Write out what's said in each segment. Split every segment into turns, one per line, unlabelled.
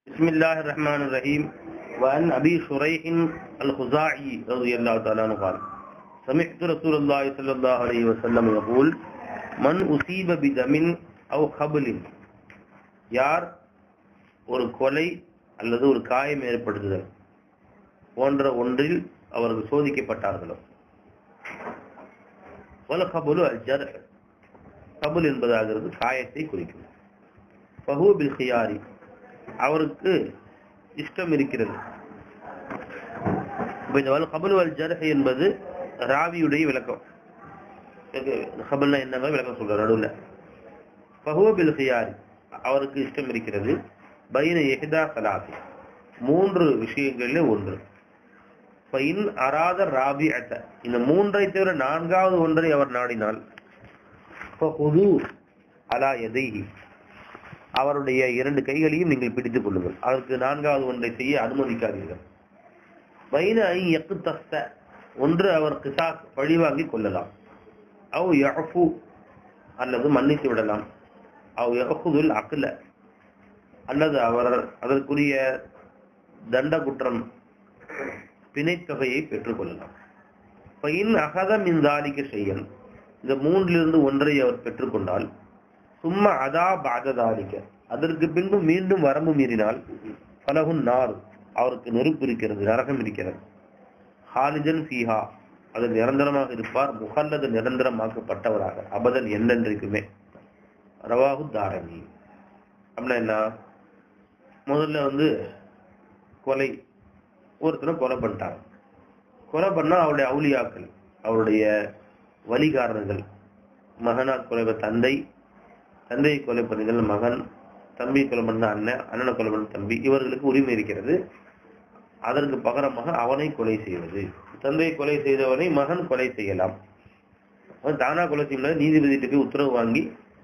بسم الله الرحمن الرحيم وعن أبي شريح الخزاعي رضي الله تعالى عنه قال سمعت رسول الله صلى الله عليه وسلم يقول من أصيب بدم أو خبل யார் ஒரு கொலை அல்லது ஒரு காயம் ஏற்படுத்துதல் போன்ற ஒன்றில் அவர்கள் சோதிக்கப்பட்டார்களோ வல கபுலு அல் ஜர் கபுல் என்பதாகிறது காயத்தை குறிக்கும் பஹூ பில் ஹியாரி அவருக்கு இஷ்டம் இருக்கிறது இப்ப இந்த வல் கபுல் வல் ஜர்ஹ் என்பது ராவியுடைய விளக்கம் கபல்னா என்ன விளக்கம் சொல்ற நடுவில் பஹூ பில் ஹியாரி அவருக்கு இஷ்டம் இருக்கிறது பைன எஹிதா சலாசி மூன்று விஷயங்களில் ஒன்று இன் அராத ராபி அத்த இந்த மூன்றை தவிர நான்காவது ஒன்றை அவர் நாடினால் ஃபஹுது அலா எதைஹி அவருடைய இரண்டு கைகளையும் நீங்கள் பிடித்துக் கொள்ளுங்கள் அதற்கு நான்காவது ஒன்றை செய்ய அனுமதிக்காதீர்கள் பைன ஐ எக்கு தஸ்த ஒன்று அவர் கிசாஸ் பழிவாங்கி கொள்ளலாம் அவ் யஃபு அல்லது மன்னித்து விடலாம் அவ் யஃபுதுல் அக்ல அல்லது அவர் அதற்குரிய தண்ட குற்றம் பிணைத்தொகையை பெற்றுக்கொள்ளலாம் பையன் அகத மின்தாலிக்க செய்யல் இந்த மூன்றிலிருந்து ஒன்றை அவர் பெற்றுக்கொண்டால் சும்மா அதா பாததாலிக்க அதற்கு பின்பு மீண்டும் வரம்பு மீறினால் பலகுன் நார் அவருக்கு நெருப்பு இருக்கிறது நரகம் இருக்கிறது ஹாலிஜன் ஃபீஹா அது நிரந்தரமாக இருப்பார் முகல்லது நிரந்தரமாக்கப்பட்டவராக அபதன் என்னென்றைக்குமே ரவாகு தாரணி அப்படின்னா என்ன முதல்ல வந்து கொலை ஒருத்தனை கொலை பண்ணிட்டாங்க கொலை பண்ணா அவருடைய அவுளியாக்கள் அவருடைய வழிகாரர்கள் மகனா கொலை தந்தை தந்தையை கொலை பண்ணுங்கள் மகன் தம்பி கொலை பண்ண அண்ணன் அண்ணனை கொலை பண்ண தம்பி இவர்களுக்கு உரிமை இருக்கிறது அதற்கு பகரமாக அவனை கொலை செய்வது தந்தையை கொலை செய்தவனை மகன் கொலை செய்யலாம் அவன் தானா கொலை செய்ய நீதிபதிட்டு போய் உத்தரவு வாங்கி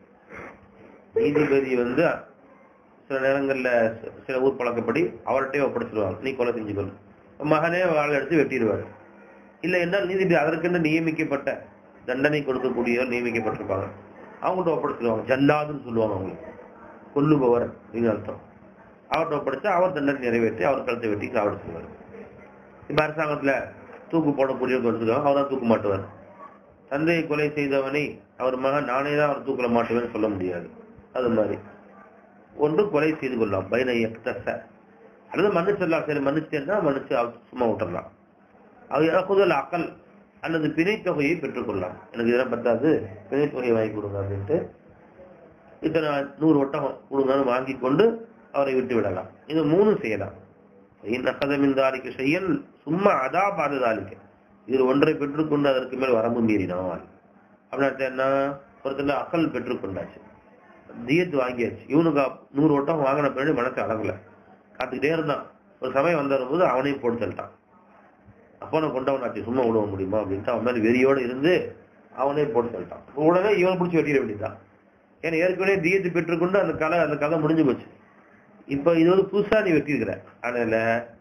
நீதிபதி வந்து சில நேரங்கள்ல சில ஊர் பழக்கப்படி அவர்கிட்டயே ஒப்படைச்சிருவாங்க நீ கொலை செஞ்சுக்கொள் மகனே வாழை எடுத்து வெட்டிடுவார் இல்லை என்றால் நீதிபதி அதற்கென்று நியமிக்கப்பட்ட தண்டனை கொடுக்கக்கூடியவர் நியமிக்கப்பட்டிருப்பாங்க அவங்கள்ட்ட ஒப்படைச்சிருவாங்க ஜல்லாதுன்னு சொல்லுவாங்க அவங்களுக்கு கொல்லுபவர் அப்படின்னு அர்த்தம் அவர்கிட்ட ஒப்படைச்சு அவர் தண்டனை நிறைவேற்றி அவர் கழுத்தை வெட்டி சாவடிச்சிருவார் இப்ப அரசாங்கத்துல தூக்கு போடக்கூடியவங்க வச்சுருக்காங்க அவர் தான் தூக்கு மாட்டுவார் தந்தையை கொலை செய்தவனை அவர் மகன் நானே தான் அவர் தூக்கில மாட்டுவேன்னு சொல்ல முடியாது அது மாதிரி ஒன்று கொலை செய்து கொள்ளலாம் பைன எக்தச அல்லது மன்னிச்சிடலாம் சரி மன்னிச்சேன்னா மன்னிச்சு சும்மா விட்டுறலாம் அது இறக்குதல் அக்கல் அல்லது பிணைத்தொகையை பெற்றுக்கொள்ளலாம் எனக்கு இதெல்லாம் பத்தாது பிணைத்தொகையை வாங்கி கொடுங்க அப்படின்ட்டு இத்தனை நூறு ஒட்டகம் கொடுங்கன்னு வாங்கி கொண்டு அவரை விட்டு விடலாம் இது மூணு செய்யலாம் நகதமிந்தாலிக்கு செயல் சும்மா அதா பாததாலிக்க இது ஒன்றை பெற்றுக்கொண்டு அதற்கு மேல் வரம்பு மீறினால் அப்படின்னா என்ன ஒருத்தர் அக்கல் பெற்றுக்கொண்டாச்சு தியத்து வாங்கியாச்சு இவனுக்கு நூறு ஓட்டம் வாங்கின பின்னாடி மனசு அடங்கல காத்துக்கிட்டே இருந்தான் ஒரு சமயம் வந்த போது அவனையும் போட்டு தள்ளிட்டான் அப்பனை கொண்டவனாச்சு சும்மா விடுவ முடியுமா அப்படின்ட்டு அவன் மேல வெறியோட இருந்து அவனே போட்டு தள்ளிட்டான் உடனே இவனை பிடிச்சி வெட்டிட வேண்டியதான் ஏன்னா ஏற்கனவே தியத்து பெற்றுக்கொண்டு அந்த கலை அந்த கதை முடிஞ்சு போச்சு இப்ப இது வந்து புதுசா நீ வெட்டியிருக்கிற அதனால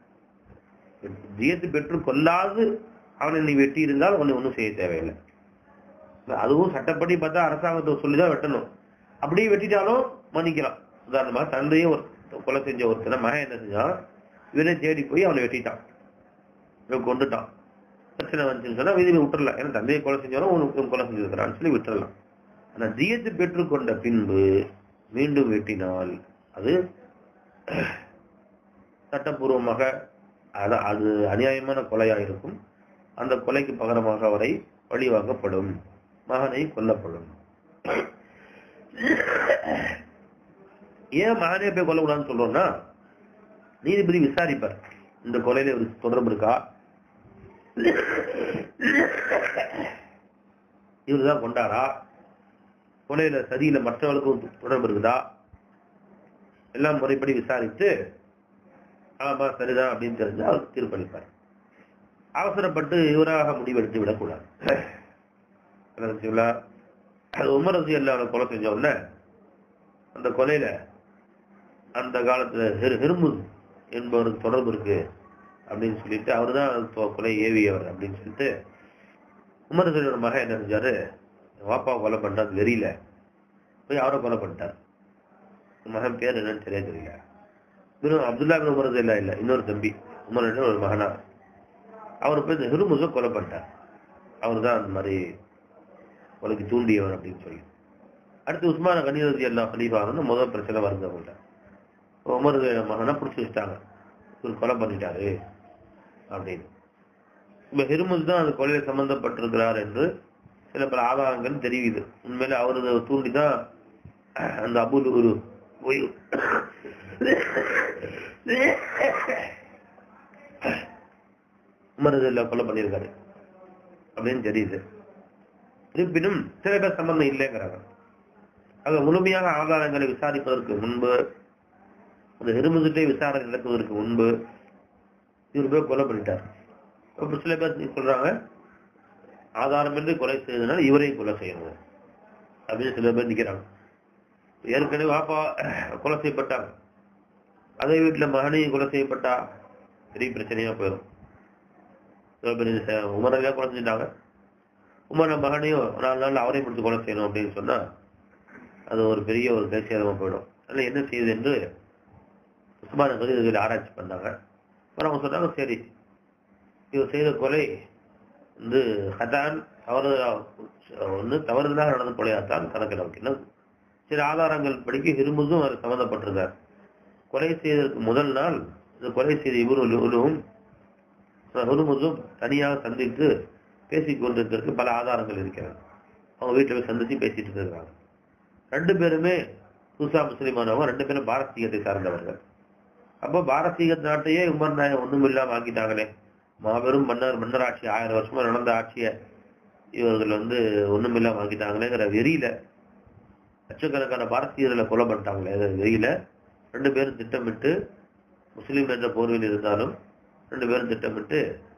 தியத்து பெற்று கொள்ளாது அவனை நீ வெட்டி இருந்தால் உன்னை ஒன்றும் செய்ய தேவையில்லை அதுவும் சட்டப்படி பார்த்தா அரசாங்கத்தை சொல்லிதான் வெட்டணும் அப்படியே வெட்டிட்டாலும் மன்னிக்கலாம் உதாரணமா தந்தையும் ஒரு கொலை செஞ்ச ஒருத்தனை மகன் என்ன செஞ்சான் இவனே தேடி போய் அவனை வெட்டிட்டான் இவன் கொண்டுட்டான் பிரச்சனை வந்துச்சுன்னு சொன்னா விதியை விட்டுறலாம் ஏன்னா தந்தையை கொலை செஞ்சாலும் உனக்கு கொலை செஞ்சிருக்கிறான்னு சொல்லி விட்டுறலாம் ஆனா தியத்து பெற்றுக்கொண்ட பின்பு மீண்டும் வெட்டினால் அது சட்டப்பூர்வமாக அது அது அநியாயமான கொலையா இருக்கும் அந்த கொலைக்கு பகரமாக அவரை பழிவாங்கப்படும் மகனை கொல்லப்படும் ஏன் மகனே போய் கொல்லக்கூடாதுன்னு சொல்றோம்னா நீதிபதி விசாரிப்பார் இந்த கொலையில இவருக்கு தொடர்பு இருக்கா இவருதான் கொண்டாரா கொலையில சதியில மற்றவர்களுக்கும் தொடர்பு இருக்குதா எல்லாம் முறைப்படி விசாரித்து ஆமா சரிதான் அப்படின்னு தெரிஞ்சு அவர் தீர்ப்பளிப்பார் அவசரப்பட்டு இவராக முடிவெடுத்து விடக்கூடாது அது உமர் ரசி அல்ல கொலை செஞ்ச உடனே அந்த கொலையில அந்த காலத்துல ஹெருமுது என்பவருக்கு தொடர்பு இருக்கு அப்படின்னு சொல்லிட்டு அவரு தான் கொலை ஏவியவர் அப்படின்னு சொல்லிட்டு உமர் ரசியோட மகன் என்ன செஞ்சாரு வாப்பா கொலை பண்றாரு வெறியில போய் அவரை கொலை பண்ணிட்டார் மகன் பேர் என்னன்னு சரியா தெரியல வெறும் அப்துல்லா பின் உமர் இல்ல இல்ல இன்னொரு தம்பி உமர் என்ற ஒரு மகனார் அவர் போய் இந்த ஹிருமுஸை கொலை பண்ணிட்டார் அவர் தான் அந்த மாதிரி கொலைக்கு தூண்டியவர் அப்படின்னு சொல்லி அடுத்து உஸ்மான கனிரதி எல்லாம் கலீஃபாகனு முதல் பிரச்சனை வருது அவங்கள்ட்ட உமர் மகனை பிடிச்சி வச்சுட்டாங்க இவர் கொலை பண்ணிட்டாரு அப்படின்னு இப்ப ஹிருமுஸ் தான் அந்த கொலையில சம்பந்தப்பட்டிருக்கிறார் என்று சில பல ஆதாரங்கள் தெரியுது உண்மையில அவரது தூண்டிதான் அந்த அபுல் ஒரு போய் உமரதுல கொலை பண்ணியிருக்காரு அப்படின்னு தெரியுது இருப்பினும் சில பேர் சம்பந்தம் இல்லைங்கிறாங்க ஆக முழுமையாக ஆதாரங்களை விசாரிப்பதற்கு முன்பு அந்த ஹெருமுகிட்டே விசாரணை நடப்பதற்கு முன்பு இவர் போய் கொலை பண்ணிட்டார் அப்ப சில பேர் சொல்றாங்க ஆதாரமின்றி கொலை செய்ததுனால இவரையும் கொலை செய்யணும் அப்படின்னு சில பேர் நிக்கிறாங்க ஏற்கனவே வாப்பா கொலை செய்யப்பட்டாங்க அதே வீட்டுல மகனையும் கொலை செய்யப்பட்டா பெரிய பிரச்சனையா போயிடும் சில பேர் ச- உமரையா கொலை செஞ்சுட்டாங்க உமர மகனையும் நாலு நாள் அவரையும் பிடிச்சு கொலை செய்யணும் அப்படின்னு சொன்னா அது ஒரு பெரிய ஒரு கைசேதமா போயிடும் அதனால என்ன செய்யுது என்று உஸ்மான கதி இதில் ஆராய்ச்சி பண்ணாங்க அப்புறம் அவங்க சொன்னாங்க சரி இவர் செய்த கொலை வந்து ஹதான் தவறு ஒன்று தவறுதலாக நடந்த கொலையாத்தான் கணக்கில் வைக்கணும் சில ஆதாரங்கள் படிக்க ஹிருமுதும் அவர் சம்மந்தப்பட்டிருக்கார் கொலை செய்ததற்கு முதல் நாள் இந்த கொலை செய்த இவரும் ஹுருமுதும் தனியாக சந்தித்து பேசிக் கொண்டிருக்கிறதுக்கு பல ஆதாரங்கள் இருக்கிறது அவங்க வீட்டில் போய் சந்திச்சு பேசிட்டு இருக்கிறாங்க ரெண்டு பேருமே புதுசா முஸ்லிமானவங்க ரெண்டு பேரும் பாரசீகத்தை சார்ந்தவர்கள் அப்போ பாரசீக நாட்டையே உமர் நாயகம் ஒண்ணும் இல்லாம ஆக்கிட்டாங்களே மாபெரும் மன்னர் மன்னராட்சி ஆயிரம் வருஷமா நடந்த ஆட்சியை இவர்கள் வந்து ஒண்ணும் இல்லாம ஆக்கிட்டாங்களேங்கிற வெறியில லட்சக்கணக்கான பாரசீகர்களை கொலை பண்ணிட்டாங்களே அந்த வெறியில ரெண்டு பேரும் திட்டமிட்டு முஸ்லீம் என்ற போர்வையில் இருந்தாலும் ரெண்டு பேரும் திட்டமிட்டு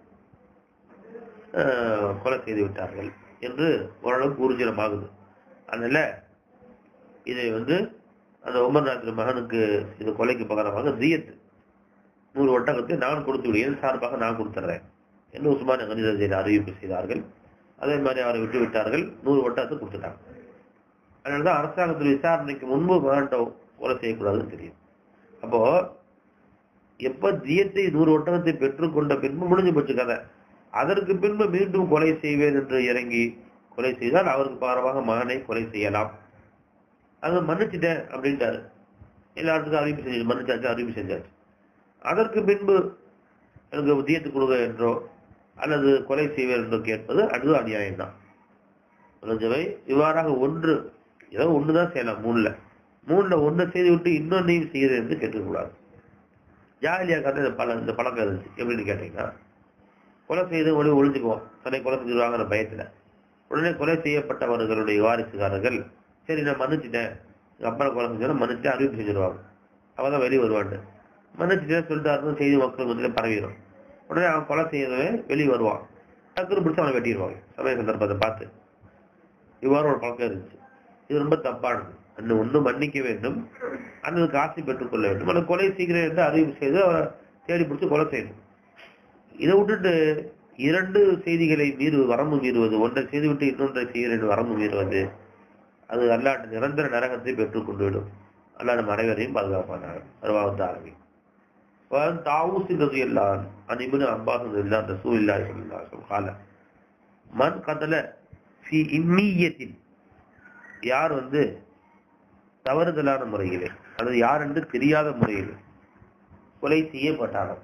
ஆஹ், கொலை செய்து விட்டார்கள் என்று ஓரளவுக்கு ஊர்ஜிதமாகுது அதனால இதை வந்து அந்த உமர் நாயத்தின் மகனுக்கு இது கொலைக்கு பகரமாக ஜியத் நூறு ஒட்டகத்தை நான் கொடுத்து விடு என் சார்பாக நான் கொடுத்துட்றேன் என்று உஸ்மான் கணிதத்தில் அறிவிப்பு செய்தார்கள் அதே மாதிரி அவரை விட்டு விட்டார்கள் நூறு ஒட்டகத்தை கொடுத்துட்டாங்க அதனாலதான் அரசாங்கத்தில் விசாரணைக்கு முன்பு மகன்கிட்ட கொலை செய்யக்கூடாதுன்னு தெரியும் அப்போ எப்ப ஜியத்தை நூறு ஒட்டகத்தை பெற்றுக்கொண்ட பின்பு முடிஞ்சு போச்சு கதை அதற்கு பின்பு மீண்டும் கொலை செய்வேன் என்று இறங்கி கொலை செய்தால் அவருக்கு பாரமாக மகனை கொலை செய்யலாம் அது மன்னிச்சிட்டேன் அப்படின்ட்டாரு எல்லாத்துக்கும் அறிவிப்பு செஞ்சு மன்னிச்சாச்சு அறிவிப்பு செஞ்சாச்சு அதற்கு பின்பு எனக்கு உத்தியத்து கொடுங்க என்றோ அல்லது கொலை செய்வேன் என்றோ கேட்பது அது அநியாயம் தான் புரிஞ்சவை இவ்வாறாக ஒன்று ஏதோ ஒண்ணுதான் செய்யலாம் மூணுல மூணுல ஒண்ணு செய்து விட்டு இன்னொன்னையும் செய்யுது என்று கேட்கக்கூடாது ஜாலியா கதை இந்த பழ இந்த பழக்கம் இருந்துச்சு எப்படின்னு கேட்டீங்கன்னா கொலை செய்து ஒளி ஒழிஞ்சுக்குவோம் தன்னை கொலை செஞ்சிருவாங்கிற பயத்துல உடனே கொலை செய்யப்பட்டவர்களுடைய வாரிசுகாரர்கள் சரி நான் மன்னிச்சிட்டேன் எங்க அப்பா கொலை செஞ்சாலும் மன்னிச்சு அறிவிப்பு செஞ்சிருவாங்க அவதான் வெளியே வருவான்ட்டு மன்னிச்சிட்டேன்னு சொல்லிட்டாருன்னு செய்தி மக்கள் மத்தியில பரவிடும் உடனே அவன் கொலை செய்யறவன் வெளியே வருவான் டக்குனு பிடிச்சு அவனை வெட்டிடுவாங்க சமய சந்தர்ப்பத்தை பார்த்து இவ்வாறு ஒரு பழக்கம் இருந்துச்சு இது ரொம்ப தப்பானது அண்ணு ஒண்ணு மன்னிக்க வேண்டும் அல்லது காசு பெற்றுக்கொள்ள வேண்டும் அல்லது கொலை செய்கிறேன் என்று அறிவிப்பு செய்து அவரை தேடி பிடிச்சு கொலை செய்யணும் இதை விட்டுட்டு இரண்டு செய்திகளை மீறு வரம்பு மீறுவது ஒன்றை செய்துவிட்டு இன்னொன்றை செய்கிறேன் என்று வரம்பு மீறுவது அது அல்லாட்டு நிரந்தர நரகத்தை பெற்றுக் கொண்டு விடும் அல்லா நம்ம அனைவரையும் பாதுகாப்பானாங்க அருவாவது ஆரம்பி தாவூசி ரசியல்லான் அனிபுன் அப்பாஸ் இல்லான் ரசூல் இல்லா சொல்லலாம் கால மண் கதல ஃபி இம்மியத்தில் யார் வந்து தவறுதலான முறையிலே அல்லது யார் என்று தெரியாத முறையிலே கொலை செய்யப்பட்டானோ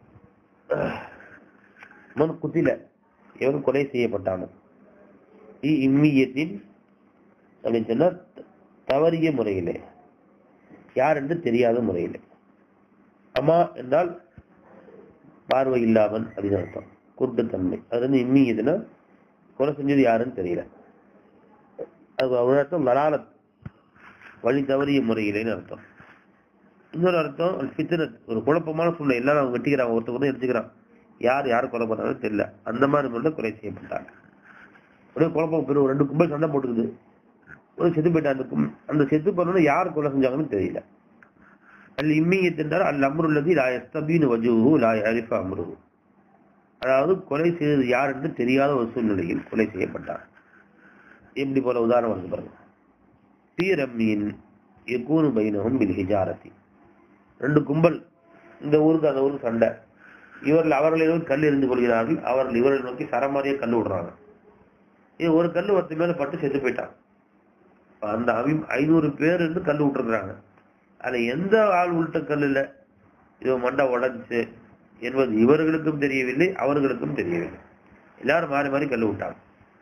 மன் குத்தில எவன் கொலை செய்யப்பட்டானோ இ இம்மியத்தில் அப்படின்னு சொன்னா தவறிய முறையிலே யார் என்று தெரியாத முறையிலே அம்மா என்றால் பார்வை இல்லாமல் அப்படின்னு அர்த்தம் குருட்டுத்தன்மை அது வந்து இம்மியதுன்னா கொலை செஞ்சது யாருன்னு தெரியல அது ஒரு அர்த்தம் லலாலத் வழி தவறிய முறையிலேன்னு அர்த்தம் இன்னொரு அர்த்தம் ஃபித்னத் ஒரு குழப்பமான சூழ்நிலை எல்லாரும் அவங்க வெட்டிக்கிறாங்க ஒருத்தர் கூட எடுத்துக்கிறான் யார் யார் கொலை பண்ணாலும் தெரியல அந்த மாதிரி முறையில் கொலை செய்யப்பட்டாங்க ஒரே குழப்பம் பெரும் ரெண்டு கும்பல் சண்டை போட்டுக்குது ஒரு செத்து போயிட்டா அந்த கும் அந்த செத்து போனோட யார் கொலை செஞ்சாங்கன்னு தெரியல அல் இம்மியத் என்றால் அல் அம்ருல்லதி லா எஸ்தபீனு வஜுஹு லா யரிஃப அம்ருஹு அதாவது கொலை செய்தது யார் என்று தெரியாத ஒரு சூழ்நிலையில் கொலை செய்யப்பட்டார் எப்படி போல உதாரணம் வந்து பாருங்க பீரம்மியின் எக்கூனு பைனகும் பில் ஹிஜாரத்தி ரெண்டு கும்பல் இந்த ஊருக்கு அந்த ஊருக்கு சண்டை இவர்கள் அவர்களை நோக்கி கல் எறிந்து கொள்கிறார்கள் அவர்கள் இவர்களை நோக்கி சரமாரியா கல் விடுறாங்க இது ஒரு கல் ஒருத்தர் மேல பட்டு செத்து போயிட்டான் அப்ப அந்த அவி ஐநூறு பேர் இருந்து கல் விட்டுருக்குறாங்க அதுல எந்த ஆள் விட்ட கல் இல்ல இது மண்டை உடைஞ்சு என்பது இவர்களுக்கும் தெரியவில்லை அவர்களுக்கும் தெரியவில்லை எல்லாரும் மாறி மாறி கல் விட்டாங்க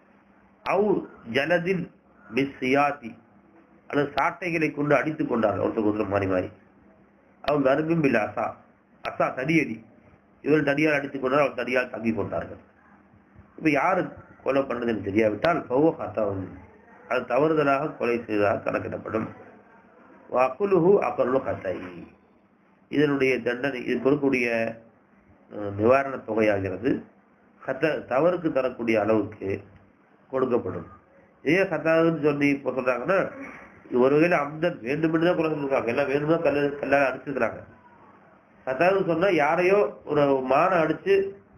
அவு ஜலதின் மிஸ் சியாத்தி அல்லது சாட்டைகளை கொண்டு அடித்துக் கொண்டார்கள் ஒருத்தர் ஒருத்தர் மாறி மாறி அவங்க அரும்பும் இல்லை அசா அசா தடியடி இவர் தடியால் அடித்துக் கொண்டார் அவர் தடியால் தங்கி கொண்டார்கள் இப்ப யாரு கொலை பண்ணதுன்னு தெரியாவிட்டால் பௌவ ஹத்தவன் அது தவறுதலாக கொலை செய்ததாக கணக்கிடப்படும் அக்குலுஹு அக்கருளு ஹத்தை இதனுடைய தண்டனை இது கொடுக்கக்கூடிய அஹ், நிவாரண தொகையாகிறது ஹத்த தவறுக்கு தரக்கூடிய அளவுக்கு கொடுக்கப்படும் ஏன் ஹத்தாவுன்னு சொல்லி இப்போ சொல்றாங்கன்னா இது ஒரு வகையில அம்தன் வேண்டுமென்று தான் கொலை செஞ்சிருக்காங்க எல்லாம் வேணும்னா கல்லு கல்லால் அடிச்சிருக்கிறாங்க ஹத்தாவுன்னு சொன்னா யாரையோ ஒரு மானை அடிச்சு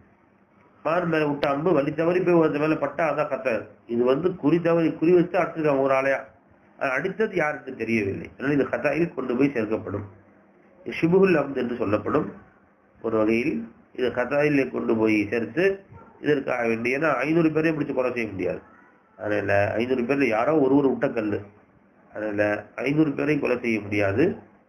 மான் மேல விட்ட அம்பு வலி தவறி போய் ஒருத்த மேல பட்டா அதான் கத்தாரு இது வந்து குறி தவறி குறி வச்சு அடிச்சிருக்காங்க ஒரு ஆளையா அது அடித்தது யாருக்கு தெரியவில்லை அதனால இது கதாயில் கொண்டு போய் சேர்க்கப்படும் ஷிபுகுல் அம்து என்று சொல்லப்படும் ஒரு வகையில் இது கதாயிலே கொண்டு போய் சேர்த்து இதற்காக வேண்டிய ஏன்னா ஐநூறு பேரையும் பிடிச்சு கொலை செய்ய முடியாது அதனால ஐநூறு பேர்ல யாரோ ஒருவர் விட்ட கல்லு அதனால ஐநூறு பேரையும் கொலை செய்ய முடியாது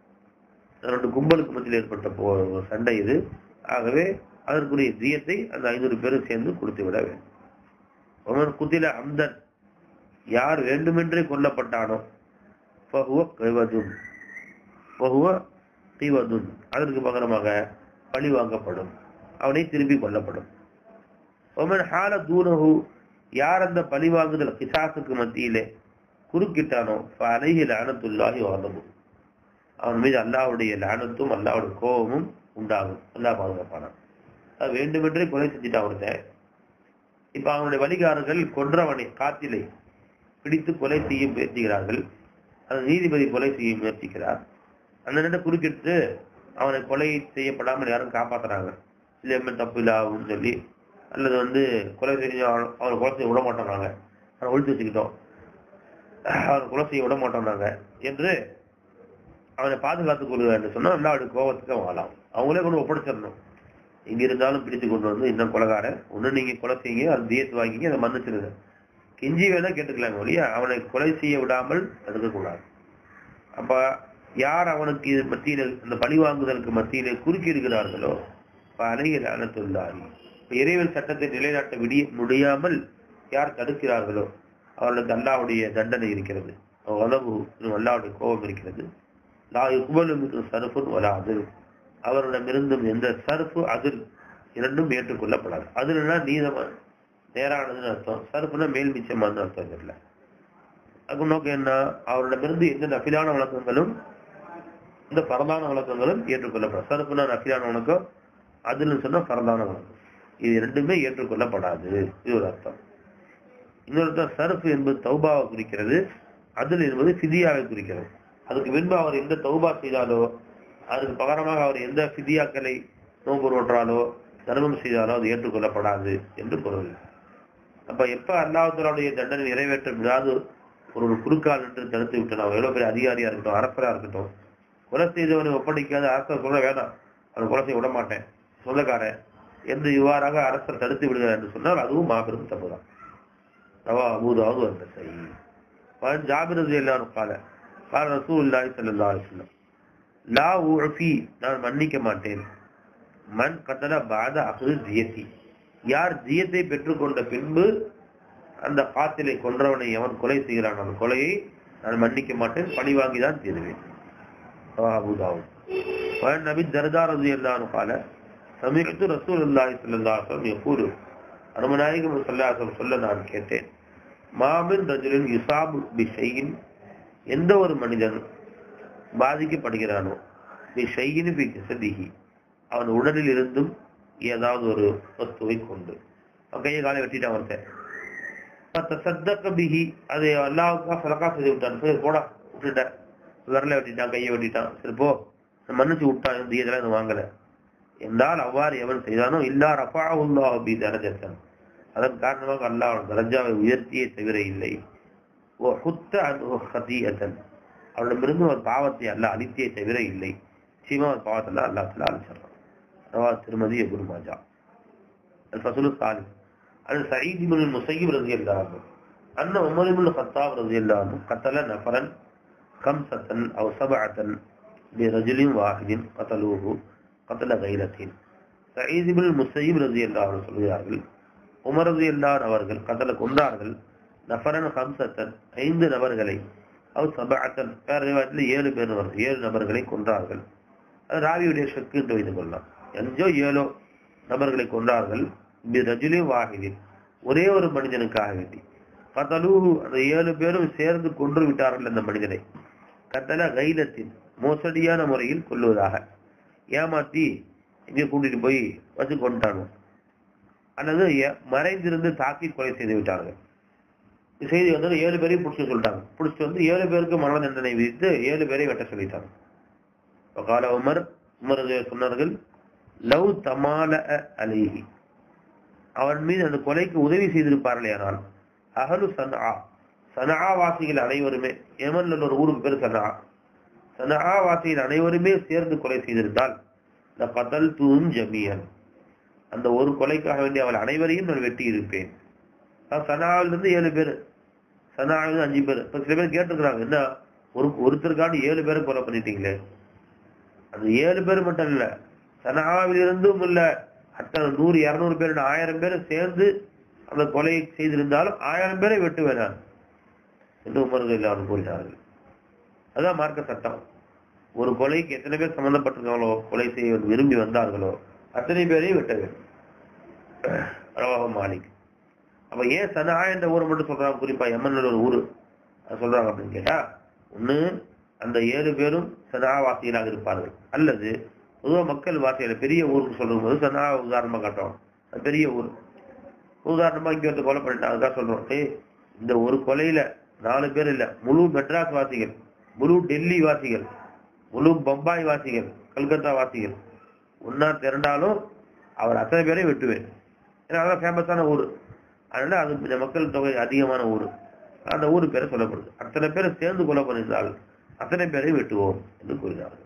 ரெண்டு கும்பலுக்கு மத்தியில் ஏற்பட்ட போ சண்டை இது ஆகவே அதற்குரிய தியத்தை அந்த ஐநூறு பேரும் சேர்ந்து கொடுத்து விட வேண்டும் ஒமன் குத்தில அம்தன் யார் வேண்டுமென்றே கொல்லப்பட்டானோ ஃபஹுவ கைவதுன் ஃபஹுவ தீவதுன் அதற்கு பகரமாக பழி வாங்கப்படும் அவனை திருப்பி கொல்லப்படும் ஒமன் ஹால தூனஹு யார் அந்த பழி வாங்குதல் கிசாசுக்கு மத்தியிலே குறுக்கிட்டானோ அலைஹி லானத்துல்லாஹி வாதமும் அவன் மீது அல்லாஹ்வுடைய லானத்தும் அல்லாஹ்வுடைய கோபமும் உண்டாகும் அல்லாஹ் பாதுகாப்பானான் அது வேண்டுமென்றே கொலை செஞ்சுட்டான் ஒருத்தன் இப்ப அவனுடைய வழிகாரர்கள் கொன்றவனை காத்திலை பிடித்து கொலை செய்ய முயற்சிக்கிறார்கள் அந்த நீதிபதி கொலை செய்ய முயற்சிக்கிறார் அந்த நேரம் குறுக்கிட்டு அவனை கொலை செய்யப்படாமல் யாரும் காப்பாத்துறாங்க இல்லையமே தப்பு இல்லாவும் சொல்லி அல்லது வந்து கொலை செஞ்சு அவன- அவனை கொலை செய்ய விட மாட்டோம் நாங்க அவனை ஒழித்து வச்சுக்கிட்டோம் அவனை கொலை செய்ய விட மாட்டோம் நாங்க என்று அவனை பாதுகாத்துக் கொள்கிறார் என்று சொன்னா அல்லாவுடைய கோபத்துக்கு வாழலாம் அவங்களே கொண்டு ஒப்படைச்சிடணும் இங்க இருந்தாலும் பிடித்து கொண்டு வந்து இன்னும் கொலைகாரன் ஒண்ணு நீங்க கொலை செய்யுங்க அது தியத்து வாங்கிங்க அதை மன்னிச்சிருங்க கெஞ்சி வேணா கேட்டுக்கலாங்க ஒழிய அவனை கொலை செய்ய விடாமல் தடுக்க கூடாது அப்ப யார் அவனுக்கு இது மத்தியில அந்த பழி வாங்குதலுக்கு மத்தியிலே குறுக்கி இருக்கிறார்களோ அழகிய அனத்துள்ளாரி இறைவன் சட்டத்தை நிலைநாட்ட விடிய முடியாமல் யார் தடுக்கிறார்களோ அவர்களுக்கு அல்லாவுடைய தண்டனை இருக்கிறது உணவு அல்லாவுடைய கோபம் இருக்கிறது லா யுக்பலு சருஃபுன் வலா அதில் அவரிடமிருந்தும் எந்த சர்ஃபு அதில் இரண்டும் ஏற்றுக்கொள்ளப்படாது அதுலன்னா நீதமா நேரானதுன்னு அர்த்தம் சர்ஃபுனா மேல் மிச்சமானு அர்த்தம் தெரியல அது நோக்கம் என்ன அவரிடமிருந்து எந்த நஃபிலான வழக்கங்களும் இந்த பரதான வழக்கங்களும் ஏற்றுக்கொள்ளப்படும் சர்ஃபுனா நஃபிலான வழக்கம் அதுன்னு சொன்னா பரதான வழக்கம் இது ரெண்டுமே ஏற்றுக்கொள்ளப்படாது இது ஒரு அர்த்தம் இன்னொரு அர்த்தம் சர்ஃப் என்பது தௌபாவை குறிக்கிறது அதில் என்பது ஃபிதியாவை குறிக்கிறது அதுக்கு முன்பு அவர் எந்த தௌபா செய்தாலோ அதுக்கு பகரமாக அவர் எந்த ஃபிதியாக்களை நோம்பு நோற்றாலோ தர்மம் செய்தாலோ அது ஏற்றுக்கொள்ளப்படாது என்று பொருள் அப்ப எப்ப அல்லாஹுடைய தண்டனை நிறைவேற்ற முடியாது ஒரு குறுக்கால் என்று தடுத்து விட்டோம் அவன் எவ்வளவு பெரிய அதிகாரியா இருக்கட்டும் அரசரா இருக்கட்டும் கொலை செய்தவனை ஒப்படைக்காத அரசர் சொல்ல வேணாம் அவனை கொலை செய்ய விட மாட்டேன் சொந்தக்காரன் என்று இவ்வாறாக அரசர் தடுத்து விடுகிறார் என்று சொன்னால் அதுவும் மாபெரும் தப்புதான் ரவா அபூதாவது அந்த செய் ஜாபிர் ரதி எல்லாரும் கால கால ரசூல் இல்லாஹி ஸல்லல்லாஹு அலைஹி வஸல்லம் லா உஃபி நான் மன்னிக்க மாட்டேன் மன் கத்தல பாத அஹு ஜியத்தி யார் ஜியத்தை பெற்றுக்கொண்ட பின்பு அந்த காத்திலை கொன்றவனை எவன் கொலை செய்கிறான் அந்த கொலையை நான் மன்னிக்க மாட்டேன் பழி வாங்கி தான் தீருவேன் அபுதாவும் நபி தர்தார் ரதி எல்லாரும் கால சமீபத்து ரசூல் அல்லாஹி ஸல்லல்லாஹு அலைஹி வஸல்லம் யகூலு அருமநாயகம் ஸல்லல்லாஹு சொல்ல நான் கேட்டேன் மாமின் ரஜுலின் யுசாபு பிஷையின் எந்த ஒரு மனிதன் பாதிக்கப்படுகிறானோ பிஷையின் பி ஜசதிஹி அவன் உடலில் இருந்தும் ஏதாவது ஒரு வஸ்துவை கொண்டு அவன் கையை காலை வெட்டிட்டான் ஒருத்தன் சத்தக்க பிஹி அதை அல்லாவுக்கா சலக்கா செய்து விட்டான் சரி போடா விட்டுட்டேன் விரல வெட்டிட்டான் கையை வெட்டிட்டான் சரி போ மன்னிச்சு விட்டான் இந்த இதெல்லாம் இது வாங்கல என்றால் அவ்வாறு எவன் செய்தானோ இல்லா ரஃபா உல்லா பி தரஜத்தன் அதன் காரணமாக அல்லாஹ் அவன் தரஜாவை உயர்த்தியே தவிர இல்லை ஓ ஹுத்த ஹதீயத்தன் அவனிடமிருந்து ஒரு பாவத்தை அல்லாஹ் அழித்தியே தவிர இல்லை நிச்சயமா ஒரு பாவத்தில் அல்லா தலா அழிச்சிடறான் ரவா திருமதி எபுரு மாஜா الفصل الثالث عن سعيد بن المسيب رضي الله عنه أن عمر بن الخطاب رضي الله عنه قتل نفرا خمسة أو سبعة برجل واحد قتلوه قتل غيرة சயீத் இப்னு முசைப் ரலியல்லாஹு அன்ஹு சொல்கிறார்கள் உமர் ரலியல்லாஹு அவர்கள் கதல கொண்டார்கள் நஃபரன் ஹம்சத்தன் ஐந்து நபர்களை அவர் சபஅத்தன் வேற ரிவாயத்தில் ஏழு பேர் வருது ஏழு நபர்களை கொன்றார்கள் அது ராவியுடைய ஷக்கு என்று வைத்துக் கொள்ளலாம் அஞ்சோ ஏழோ நபர்களை கொன்றார்கள் பி ரஜுலி வாஹிதின் ஒரே ஒரு மனிதனுக்காக வேண்டி கதலூஹு அந்த ஏழு பேரும் சேர்ந்து கொன்று விட்டார்கள் அந்த மனிதனை கத்தல கைலத்தின் மோசடியான முறையில் கொல்லுவதாக ஏமாத்தி இங்கே கூட்டிட்டு போய் வச்சு கொண்டாங்க அல்லது எ- மறைந்திருந்து தாக்கி கொலை செய்து விட்டார்கள் இந்த செய்தி வந்து ஏழு பேரையும் பிடிச்சு சொல்லிட்டாங்க பிடிச்சிட்டு வந்து ஏழு பேருக்கு மரண தண்டனை விதித்து ஏழு பேரை வெட்ட சொல்லிட்டாங்க கால உமர் உமர் ரலியல்லாஹு சொன்னார்கள் லவ் தமால அலைஹி அவன் மீது அந்த கொலைக்கு உதவி செய்திருப்பார்கள் ஆனால் அகலு சனா சனா வாசிகள் அனைவருமே யமன்ல உள்ள ஒரு ஊருக்கு பேர் சனா சனா வாசிகள் அனைவருமே சேர்ந்து கொலை செய்திருந்தால் கதல் தூம் ஜமியன் அந்த ஒரு கொலைக்காக வேண்டி அவள் அனைவரையும் நான் வெட்டி இருப்பேன் சனாவில இருந்து ஏழு பேர் சனாவில இருந்து அஞ்சு பேர் இப்ப சில பேர் கேட்டிருக்கிறாங்க என்ன ஒரு ஒருத்தருக்காண்டி ஏழு பேரை கொலை பண்ணிட்டீங்களே அந்த ஏழு பேர் மட்டும் இல்ல சனாவில் இருந்தும் இல்ல அத்தனை நூறு இருநூறு பேர் இல்ல, ஆயிரம் பேர் சேர்ந்து அந்த கொலையை செய்திருந்தாலும் ஆயிரம் பேரை வெட்டுவேன் நான் என்று உமர்கள் எல்லாரும் கூறினார்கள் அதான் மார்க்க சட்டம் ஒரு கொலைக்கு எத்தனை பேர் சம்பந்தப்பட்டிருக்காங்களோ கொலை செய்ய விரும்பி வந்தார்களோ அத்தனை பேரையும் வெட்ட வேண்டும் ரவாஹு மாலிக் அப்ப ஏன் சனா என்ற ஊரை மட்டும் சொல்றாங்க குறிப்பா எமன்ல ஒரு ஊரு அது சொல்றாங்க அப்படின்னு கேட்டா ஒண்ணு அந்த ஏழு பேரும் சனாவாசிகளாக இருப்பார்கள் அல்லது பொதுவா மக்கள் வாசியில பெரிய ஊருக்கு சொல்லும் போது சனா உதாரணமா காட்டுறோம் அது பெரிய ஊர் உதாரணமா இங்க வந்து கொலை பண்ணிட்டாங்க அதுதான் சொல்றோம் ஏய் இந்த ஒரு கொலையில நாலு பேர் இல்ல முழு மெட்ராஸ் வாசிகள் முழு டெல்லி வாசிகள் முழு பம்பாய் வாசிகள் கல்கத்தா வாசிகள் ஒன்னா திரண்டாலும் அவர் அத்தனை பேரையும் வெட்டுவேன் ஏன்னா அதான் ஃபேமஸான ஊர் அதனால அது இந்த மக்கள் தொகை அதிகமான ஊர் அந்த ஊர் பேரை சொல்லப்படுது அத்தனை பேரை சேர்ந்து கொலை பண்ணியிருந்தால் அத்தனை பேரையும் வெட்டுவோம் என்று கூறினார்கள்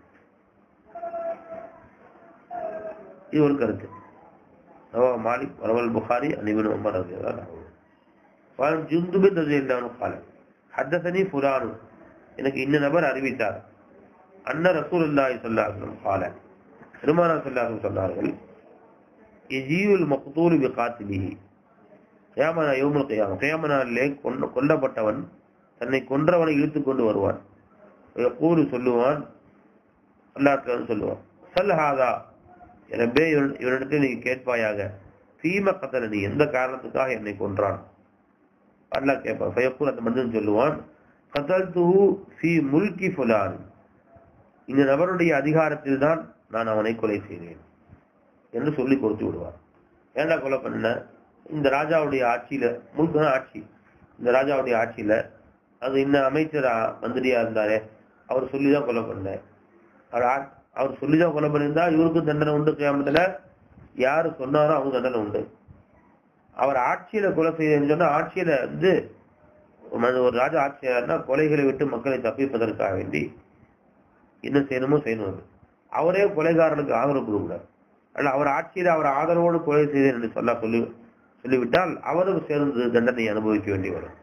இது ஒரு கருத்து رواه مالك وروى البخاري عن ابن عمر رضي الله عنه وعن جندب رضي الله عنه قال حدثني فلان எனக்கு இந்த நபர் அறிவித்தார் அன்ன ரசூலுல்லாஹி ஸல்லல்லாஹு அலைஹி வஸல்லம் قال பெருமானார் ஸல்லல்லாஹு அலைஹி வஸல்லம் சொன்னார்கள் யஜீவுல் மக்தூல் பிகாத்திலிஹி கியாமன யௌமுல் கியாம கியாம நாளிலே கொன்ன கொல்லப்பட்டவன் தன்னை கொன்றவனை இழுத்துக் கொண்டு வருவான் யகூலு சொல்லுவான் அல்லாஹ் சொல்லுவான் சல் ஹாதா எனவே இவன் இவனிடத்தில் நீ கேட்பாயாக தீம கத்தல நீ எந்த காரணத்துக்காக என்னை கொன்றான் அல்லாஹ் கேட்பான் ஃபயக்கூல் அந்த மனிதன் சொல்லுவான் கத்தல் துஹு ஃபி முல்கி ஃபுலான் இந்த நபருடைய அதிகாரத்தில் தான் நான் அவனை கொலை செய்தேன் என்று சொல்லி கொடுத்து விடுவார் ஏன்டா கொலை பண்ண இந்த ராஜாவுடைய ஆட்சியில முழுக்க ஆட்சி இந்த ராஜாவுடைய ஆட்சியில அது இன்னும் அமைச்சர் ஆ- மந்திரியா இருந்தாரே அவர் சொல்லிதான் கொலை பண்ணேன் அவர் ஆ- அவர் சொல்லிதான் கொலை பண்ணியிருந்தா இவருக்கும் தண்டனை உண்டு கியாமத்துல யாரு சொன்னாரோ அவங்க தண்டனை உண்டு அவர் ஆட்சியில கொலை செய்யணும்னு சொன்னா ஆட்சியில வந்து ஒரு- ஒரு ராஜா ஆட்சியாளர்னா கொலைகளை விட்டு மக்களை தப்பிப்பதற்காக வேண்டி என்ன செய்யணுமோ செய்யணும் அது. அவரே கொலைகாரனுக்கு ஆதரவு கொடுக்கூடாது அல்ல அவர் ஆட்சியில அவர் ஆதரவோடு கொலை செய்தேன் என்று சொல்ல சொல்லி சொல்லிவிட்டால் அவரும் சேர்ந்து தண்டனை அனுபவிக்க வேண்டி வரும்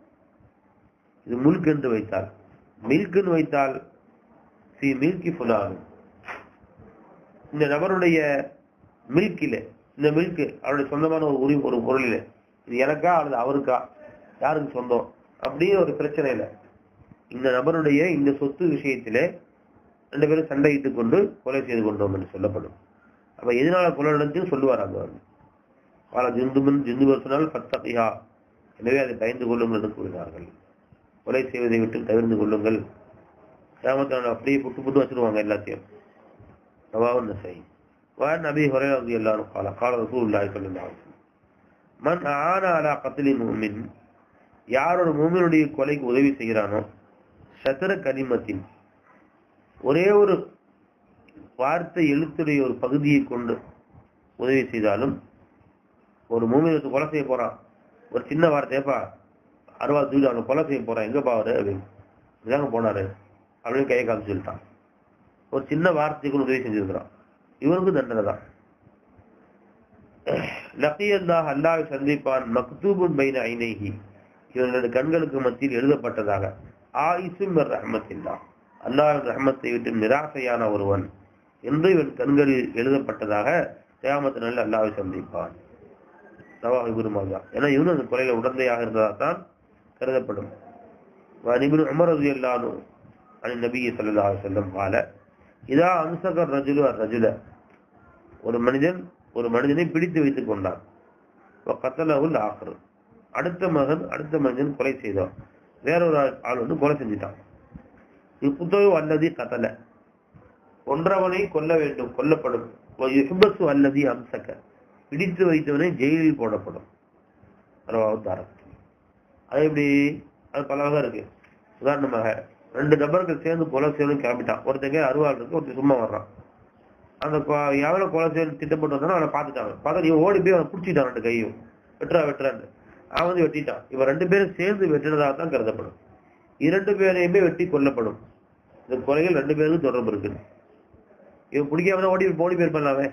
இது முல்க் என்று வைத்தால் மில்க்னு வைத்தால் சி மில்கி ஃபுலான் இந்த நபருடைய மில்கில இந்த மில்க் அவருடைய சொந்தமான ஒரு உரிமை ஒரு பொருளில இது எனக்கா அல்லது அவருக்கா யாருக்கு சொந்தம் அப்படின்னு ஒரு பிரச்சனை இல்லை இந்த நபருடைய இந்த சொத்து விஷயத்திலே ரெண்டு பேரும் சண்டையிட்டுக் கொண்டு கொலை செய்து கொண்டோம் என்று சொல்லப்படும் அப்ப எதனால கொலை நடந்துன்னு சொல்லுவார் அங்க வந்து பல ஜிந்துமன் ஜிந்துவர் சொன்னால் பத்தகையா எனவே அதை பயந்து கொள்ளுங்கள் என்று கூறினார்கள் கொலை செய்வதை விட்டு தவிர்த்து கொள்ளுங்கள் கிராமத்தில் அப்படியே புட்டு புட்டு வச்சிருவாங்க எல்லாத்தையும் ரவாவும் நசை وعن ابي هريره رضي الله عنه قال قال رسول الله صلى الله عليه وسلم من اعان على قتل مؤمن யார் ஒரு மூமினுடைய கொலைக்கு உதவி செய்கிறானோ சதுர கனிமத்தின் ஒரே ஒரு வார்த்தை எழுத்துடைய ஒரு பகுதியை கொண்டு உதவி செய்தாலும் ஒரு மூமினுக்கு கொலை செய்ய போறான் ஒரு சின்ன வார்த்தையப்பா அறுபா தூக்கி அவனை கொலை செய்ய போறான் எங்கப்பா அவரு அப்படின்னு இதாங்க போனாரு அப்படின்னு கையை காமிச்சு சொல்லிட்டான் ஒரு சின்ன வார்த்தைக்கு உதவி செஞ்சிருக்கிறான் இவனுக்கும் தண்டனை தான் லக்கியல்லாஹ் அல்லாஹ் சந்திப்பான் மக்தூபுன் பைன ஐநேகி இவர்களது கண்களுக்கு மத்தியில் எழுதப்பட்டதாக ஆயிசும் ரஹமத்தில்லா அல்லாஹ் ரஹமத்தை விட்டு நிராசையான ஒருவன் என்று இவன் கண்களில் எழுதப்பட்டதாக தேமத்து நல்ல அல்லாவை சந்திப்பான் சவாஹி குருமாதா ஏன்னா இவனும் அந்த கொலையில உடந்தையாக இருந்ததா தான் கருதப்படும் وعن عمر رضي الله عنه عن النبي صلى الله عليه وسلم قال இதா அம்சக ரஜுலு ரஜுல ஒரு மனிதன் ஒரு மனிதனை பிடித்து வைத்துக் கொண்டான் கத்தலகுல் ஆஹர் அடுத்த மகன் அடுத்த மனிதன் கொலை செய்தான் வேறொரு ஆள் ஆள் வந்து கொலை செஞ்சிட்டான் இப்புத்தோ அல்லது கத்தல ஒன்றவனை கொல்ல வேண்டும் கொல்லப்படும் யுஹ்பசு அல்லது அம்சக பிடித்து வைத்தவனை ஜெயிலில் போடப்படும் தாரம் அது எப்படி அது பல வகை இருக்கு உதாரணமாக ரெண்டு நபர்கள் சேர்ந்து கொலை செய்யணும் கிளம்பிட்டான் ஒருத்தங்க அருவாள் இருக்கு ஒருத்தர் சும்மா வர்றான் அந்த கொ- எவனை கொலை செய்யணும் திட்டப்பட்டு வந்தானோ அவனை பார்த்துட்டாங்க பார்த்தா இவன் ஓடி போய் அவனை பிடிச்சிட்டான் ரெண்டு கையும் வெட்டுறா வெட்டுறான்னு அவன் வந்து வெட்டிட்டான் இவன் ரெண்டு பேரும் சேர்ந்து வெட்டினதாக தான் கருதப்படும் இரண்டு பேரையுமே வெட்டி கொல்லப்படும் இந்த கொலைகள் ரெண்டு பேருக்கும் தொடர்பு இருக்கு இவன் பிடிக்காம ஓடி ஓடி போயிருப்பான்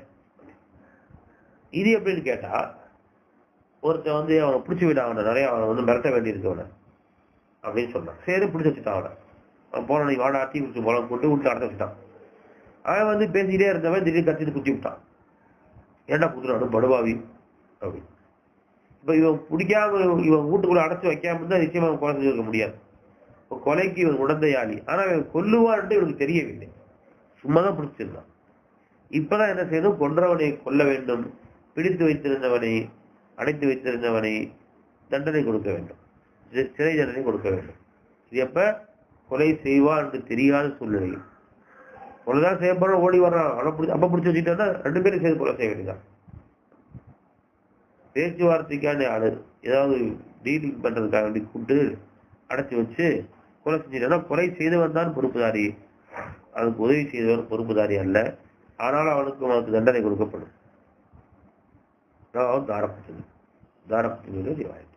இது எப்படின்னு கேட்டா ஒருத்தன் வந்து அவனை பிடிச்சி விட அவனை நிறைய அவனை வந்து மிரட்ட வேண்டியிருக்கு அவனை அப்படின்னு சொன்னான் சரி பிடிச்சி வச்சுட்டான் அவனை அவன் போன நீ வாடா டீ குடிச்சு போல போட்டு விட்டு அடைச்சு வச்சுட்டான் அவன் வந்து பேசிக்கிட்டே இருந்தவன் திடீர்னு கத்திட்டு குத்தி விட்டான் ஏன்டா குத்துறானு படுபாவி அப்படின்னு இப்ப இவன் பிடிக்காம இவன் வீட்டுக்குள்ள அடைச்சு வைக்காம இருந்தா நிச்சயமா அவன் கொலை செஞ்சிருக்க முடியாது இப்ப கொலைக்கு இவன் உடந்தையாளி ஆனா இவன் கொல்லுவான்ட்டு இவனுக்கு தெரியவில்லை சும்மாதான் பிடிச்சிருந்தான் இப்பதான் என்ன செய்யணும் கொன்றவனை கொல்ல வேண்டும் பிடித்து வைத்திருந்தவனை அடைத்து வைத்திருந்தவனை தண்டனை கொடுக்க வேண்டும் சி- சிறை தண்டனை கொடுக்க வேண்டும் இது எப்ப கொலை செய்வான் என்று தெரியாத சூழ்நிலையில் கொலைதான் செய்ய போற ஓடி வர்றான் அவனை பிடிச்சி அப்ப பிடிச்சி வச்சுட்டா ரெண்டு பேரும் சேர்ந்து கொலை செய்ய வேண்டியதான் பேச்சுவார்த்தைக்கான ஆளு ஏதாவது டீலிங் பண்றதுக்காக வேண்டி கூப்பிட்டு அடைச்சு வச்சு கொலை செஞ்சுட்டா கொலை செய்தவன் தான் பொறுப்புதாரி அதுக்கு உதவி செய்தவன் பொறுப்புதாரி அல்ல ஆனால் அவனுக்கு அவனுக்கு தண்டனை கொடுக்கப்படும் தாரப்பட்டது தாரப்பட்டது